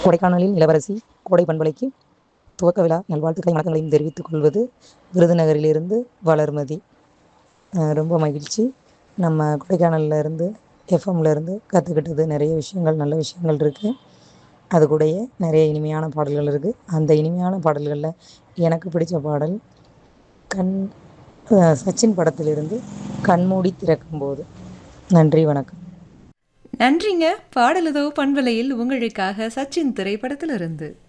கொடைக்கானலில் இளவரசி கோடை பண்பலைக்கு துவக்க விழா நல்வாழ்த்துக்களை வணக்கங்களையும் தெரிவித்துக் கொள்வது விருதுநகரிலிருந்து வளர்மதி அஹ் ரொம்ப மகிழ்ச்சி நம்ம கொடைக்கானல்ல இருந்து எஃப்எம்ல இருந்து கற்றுக்கிட்டது நிறைய விஷயங்கள் நல்ல விஷயங்கள் இருக்குது அது கூடயே நிறைய இனிமையான பாடல்கள் இருக்குது அந்த இனிமையான பாடல்களில் எனக்கு பிடிச்ச பாடல் கண் அஹ் சச்சின் படத்திலிருந்து கண்மூடி திறக்கும்போது நன்றி வணக்கம் நன்றிங்க பாடலதோ பண்பலையில் உங்களுக்காக சச்சின் திரைப்படத்திலிருந்து